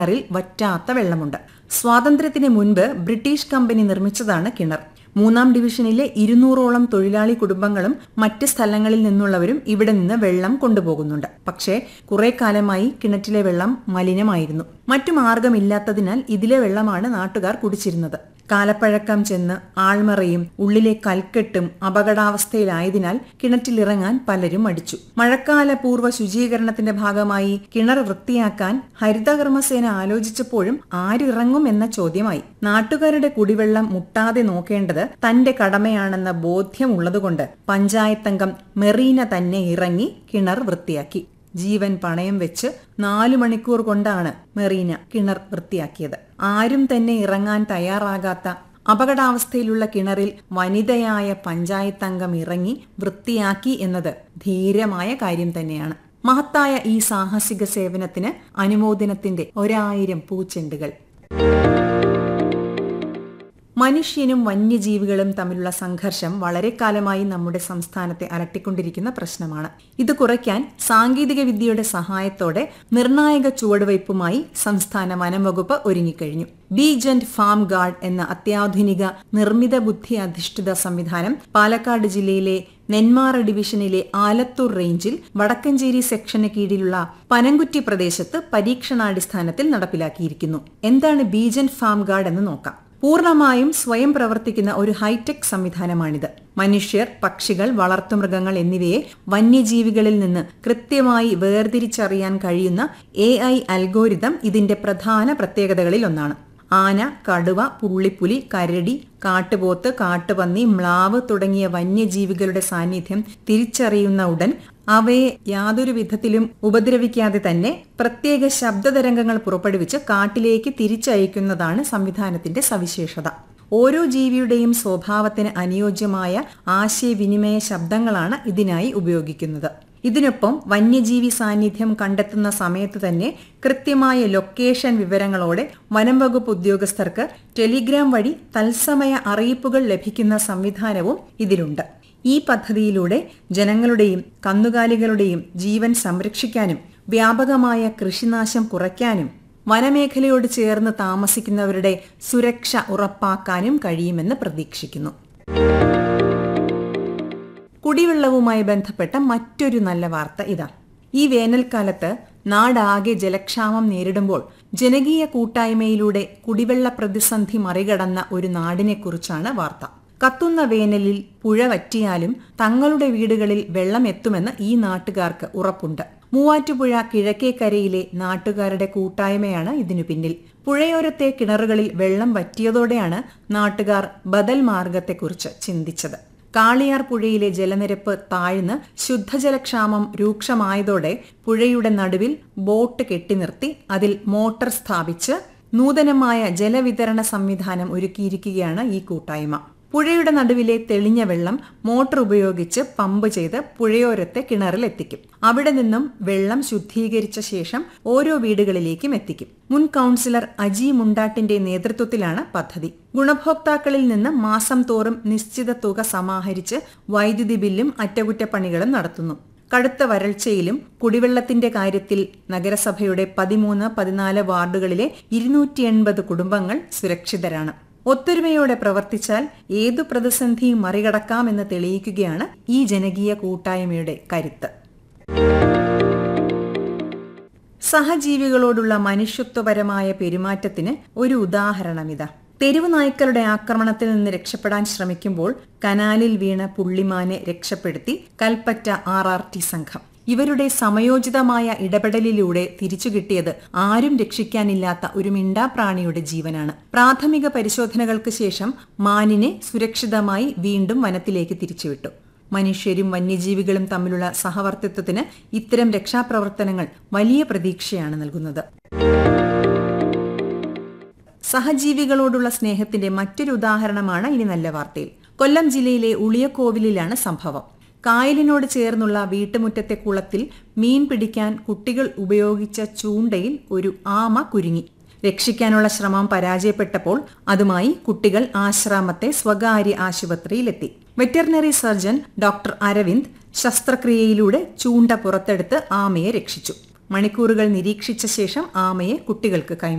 കിണറിൽ വറ്റാത്ത വെള്ളമുണ്ട് സ്വാതന്ത്ര്യത്തിന് മുൻപ് ബ്രിട്ടീഷ് കമ്പനി നിർമ്മിച്ചതാണ് കിണർ മൂന്നാം ഡിവിഷനിലെ ഇരുന്നൂറോളം തൊഴിലാളി കുടുംബങ്ങളും മറ്റ് സ്ഥലങ്ങളിൽ നിന്നുള്ളവരും ഇവിടെ നിന്ന് വെള്ളം കൊണ്ടുപോകുന്നുണ്ട് പക്ഷേ കുറെ കാലമായി കിണറ്റിലെ വെള്ളം മലിനമായിരുന്നു മറ്റു മാർഗമില്ലാത്തതിനാൽ ഇതിലെ വെള്ളമാണ് നാട്ടുകാർ കുടിച്ചിരുന്നത് കാലപ്പഴക്കം ചെന്ന് ആൾമറയും ഉള്ളിലെ കൽക്കെട്ടും അപകടാവസ്ഥയിലായതിനാൽ കിണറ്റിലിറങ്ങാൻ പലരും മടിച്ചു മഴക്കാല പൂർവ്വ ശുചീകരണത്തിന്റെ ഭാഗമായി കിണർ വൃത്തിയാക്കാൻ ഹരിതകർമ്മസേന ആലോചിച്ചപ്പോഴും ആരിറങ്ങും എന്ന ചോദ്യമായി നാട്ടുകാരുടെ കുടിവെള്ളം മുട്ടാതെ നോക്കേണ്ടത് തന്റെ കടമയാണെന്ന ബോധ്യമുള്ളതുകൊണ്ട് പഞ്ചായത്തംഗം മെറീന തന്നെ ഇറങ്ങി കിണർ വൃത്തിയാക്കി ജീവൻ പണയം വെച്ച് നാലു മണിക്കൂർ കൊണ്ടാണ് മെറീന കിണർ വൃത്തിയാക്കിയത് ആരും തന്നെ ഇറങ്ങാൻ തയ്യാറാകാത്ത അപകടാവസ്ഥയിലുള്ള കിണറിൽ വനിതയായ പഞ്ചായത്തംഗം ഇറങ്ങി വൃത്തിയാക്കി എന്നത് ധീരമായ കാര്യം തന്നെയാണ് മഹത്തായ ഈ സാഹസിക സേവനത്തിന് അനുമോദനത്തിന്റെ ഒരായിരം പൂച്ചെണ്ടുകൾ മനുഷ്യനും വന്യജീവികളും തമ്മിലുള്ള സംഘർഷം വളരെ കാലമായി നമ്മുടെ സംസ്ഥാനത്തെ അലട്ടിക്കൊണ്ടിരിക്കുന്ന പ്രശ്നമാണ് ഇത് കുറയ്ക്കാൻ സാങ്കേതിക വിദ്യയുടെ സഹായത്തോടെ നിർണായക ചുവടുവയ്പുമായി സംസ്ഥാന വനം വകുപ്പ് ഒരുങ്ങിക്കഴിഞ്ഞു ബീജന്റ് ഫാം ഗാർഡ് എന്ന അത്യാധുനിക നിർമ്മിത ബുദ്ധി അധിഷ്ഠിത സംവിധാനം പാലക്കാട് ജില്ലയിലെ നെന്മാറ ഡിവിഷനിലെ ആലത്തൂർ റേഞ്ചിൽ വടക്കഞ്ചേരി സെക്ഷന് കീഴിലുള്ള പനങ്കുറ്റി പ്രദേശത്ത് പരീക്ഷണാടിസ്ഥാനത്തിൽ നടപ്പിലാക്കിയിരിക്കുന്നു എന്താണ് ബീജന്റ് ഫാം ഗാർഡ് എന്ന് നോക്കാം പൂർണ്ണമായും സ്വയം പ്രവർത്തിക്കുന്ന ഒരു ഹൈടെക് സംവിധാനമാണിത് മനുഷ്യർ പക്ഷികൾ വളർത്തുമൃഗങ്ങൾ എന്നിവയെ വന്യജീവികളിൽ നിന്ന് കൃത്യമായി വേർതിരിച്ചറിയാൻ കഴിയുന്ന എ ഐ അൽഗോരിതം ഇതിന്റെ പ്രധാന പ്രത്യേകതകളിൽ ഒന്നാണ് ആന കടുവ പുള്ളിപ്പുലി കരടി കാട്ടുപോത്ത് കാട്ടുപന്നി മ്ലാവ് തുടങ്ങിയ വന്യജീവികളുടെ സാന്നിധ്യം തിരിച്ചറിയുന്ന ഉടൻ അവയെ യാതൊരു വിധത്തിലും ഉപദ്രവിക്കാതെ തന്നെ പ്രത്യേക ശബ്ദതരംഗങ്ങൾ പുറപ്പെടുവിച്ച് കാട്ടിലേക്ക് തിരിച്ചയക്കുന്നതാണ് സംവിധാനത്തിന്റെ സവിശേഷത ഓരോ ജീവിയുടെയും സ്വഭാവത്തിന് അനുയോജ്യമായ ആശയവിനിമയ ശബ്ദങ്ങളാണ് ഇതിനായി ഉപയോഗിക്കുന്നത് ഇതിനൊപ്പം വന്യജീവി സാന്നിധ്യം കണ്ടെത്തുന്ന സമയത്ത് തന്നെ കൃത്യമായ ലൊക്കേഷൻ വിവരങ്ങളോടെ വനം വകുപ്പ് ഉദ്യോഗസ്ഥർക്ക് ടെലിഗ്രാം വഴി തത്സമയ അറിയിപ്പുകൾ ലഭിക്കുന്ന സംവിധാനവും ഇതിലുണ്ട് ഈ പദ്ധതിയിലൂടെ ജനങ്ങളുടെയും കന്നുകാലികളുടെയും ജീവൻ സംരക്ഷിക്കാനും വ്യാപകമായ കൃഷിനാശം കുറയ്ക്കാനും വനമേഖലയോട് ചേർന്ന് താമസിക്കുന്നവരുടെ സുരക്ഷ ഉറപ്പാക്കാനും കഴിയുമെന്ന് പ്രതീക്ഷിക്കുന്നു കുടിവെള്ളവുമായി ബന്ധപ്പെട്ട മറ്റൊരു നല്ല വാർത്ത ഇതാ ഈ വേനൽക്കാലത്ത് നാടാകെ ജലക്ഷാമം നേരിടുമ്പോൾ ജനകീയ കൂട്ടായ്മയിലൂടെ കുടിവെള്ള പ്രതിസന്ധി മറികടന്ന ഒരു നാടിനെക്കുറിച്ചാണ് വാർത്ത കത്തുന്ന വേനലിൽ പുഴ വറ്റിയാലും തങ്ങളുടെ വീടുകളിൽ വെള്ളം എത്തുമെന്ന് ഈ നാട്ടുകാർക്ക് ഉറപ്പുണ്ട് മൂവാറ്റുപുഴ കിഴക്കേക്കരയിലെ നാട്ടുകാരുടെ കൂട്ടായ്മയാണ് ഇതിനു പിന്നിൽ പുഴയോരത്തെ കിണറുകളിൽ വെള്ളം വറ്റിയതോടെയാണ് നാട്ടുകാർ ബദൽ മാർഗത്തെക്കുറിച്ച് ചിന്തിച്ചത് കാളിയാർ പുഴയിലെ ജലനിരപ്പ് താഴ്ന്ന് ശുദ്ധജലക്ഷാമം രൂക്ഷമായതോടെ പുഴയുടെ നടുവിൽ ബോട്ട് കെട്ടിനിർത്തി അതിൽ മോട്ടോർ സ്ഥാപിച്ച് നൂതനമായ ജലവിതരണ സംവിധാനം ഒരുക്കിയിരിക്കുകയാണ് ഈ കൂട്ടായ്മ പുഴയുടെ നടുവിലെ തെളിഞ്ഞ വെള്ളം മോട്ടോർ ഉപയോഗിച്ച് പമ്പ് ചെയ്ത് പുഴയോരത്തെ കിണറിൽ എത്തിക്കും അവിടെ നിന്നും വെള്ളം ശുദ്ധീകരിച്ച ശേഷം ഓരോ വീടുകളിലേക്കും എത്തിക്കും മുൻ കൌൺസിലർ അജി മുണ്ടാട്ടിന്റെ നേതൃത്വത്തിലാണ് പദ്ധതി ഗുണഭോക്താക്കളിൽ നിന്ന് മാസം തോറും നിശ്ചിത തുക സമാഹരിച്ച് വൈദ്യുതി ബില്ലും അറ്റകുറ്റപ്പണികളും നടത്തുന്നു കടുത്ത വരൾച്ചയിലും കുടിവെള്ളത്തിന്റെ കാര്യത്തിൽ നഗരസഭയുടെ പതിമൂന്ന് പതിനാല് വാർഡുകളിലെ ഇരുന്നൂറ്റി എൺപത് കുടുംബങ്ങൾ സുരക്ഷിതരാണ് ഒത്തൊരുമയോടെ പ്രവർത്തിച്ചാൽ ഏതു പ്രതിസന്ധിയും മറികടക്കാമെന്ന് തെളിയിക്കുകയാണ് ഈ ജനകീയ കൂട്ടായ്മയുടെ കരുത്ത് സഹജീവികളോടുള്ള മനുഷ്യത്വപരമായ പെരുമാറ്റത്തിന് ഒരു ഉദാഹരണമിതാ തെരുവ് നായ്ക്കളുടെ ആക്രമണത്തിൽ നിന്ന് രക്ഷപ്പെടാൻ ശ്രമിക്കുമ്പോൾ കനാലിൽ വീണ പുള്ളിമാനെ രക്ഷപ്പെടുത്തി കൽപ്പറ്റ ആർ ആർ ടി സംഘം ഇവരുടെ സമയോചിതമായ ഇടപെടലിലൂടെ തിരിച്ചു കിട്ടിയത് ആരും രക്ഷിക്കാനില്ലാത്ത ഒരു മിണ്ടാപ്രാണിയുടെ ജീവനാണ് പ്രാഥമിക പരിശോധനകൾക്ക് ശേഷം മാനിനെ സുരക്ഷിതമായി വീണ്ടും വനത്തിലേക്ക് തിരിച്ചുവിട്ടു മനുഷ്യരും വന്യജീവികളും തമ്മിലുള്ള സഹവർത്തിത്വത്തിന് ഇത്തരം രക്ഷാപ്രവർത്തനങ്ങൾ വലിയ പ്രതീക്ഷയാണ് നൽകുന്നത് സഹജീവികളോടുള്ള സ്നേഹത്തിന്റെ മറ്റൊരു ഉദാഹരണമാണ് ഇനി നല്ല വാർത്തയിൽ കൊല്ലം ജില്ലയിലെ ഉളിയക്കോവിലിലാണ് സംഭവം കായലിനോട് ചേർന്നുള്ള വീട്ടുമുറ്റത്തെ കുളത്തിൽ മീൻ പിടിക്കാൻ കുട്ടികൾ ഉപയോഗിച്ച ചൂണ്ടയിൽ ഒരു ആമ കുരുങ്ങി രക്ഷിക്കാനുള്ള ശ്രമം പരാജയപ്പെട്ടപ്പോൾ അതുമായി കുട്ടികൾ ആശ്രാമത്തെ സ്വകാര്യ ആശുപത്രിയിലെത്തി വെറ്ററിനറി സർജൻ ഡോക്ടർ അരവിന്ദ് ശസ്ത്രക്രിയയിലൂടെ ചൂണ്ട പുറത്തെടുത്ത് ആമയെ രക്ഷിച്ചു മണിക്കൂറുകൾ നിരീക്ഷിച്ച ശേഷം ആമയെ കുട്ടികൾക്ക് കൈമാറും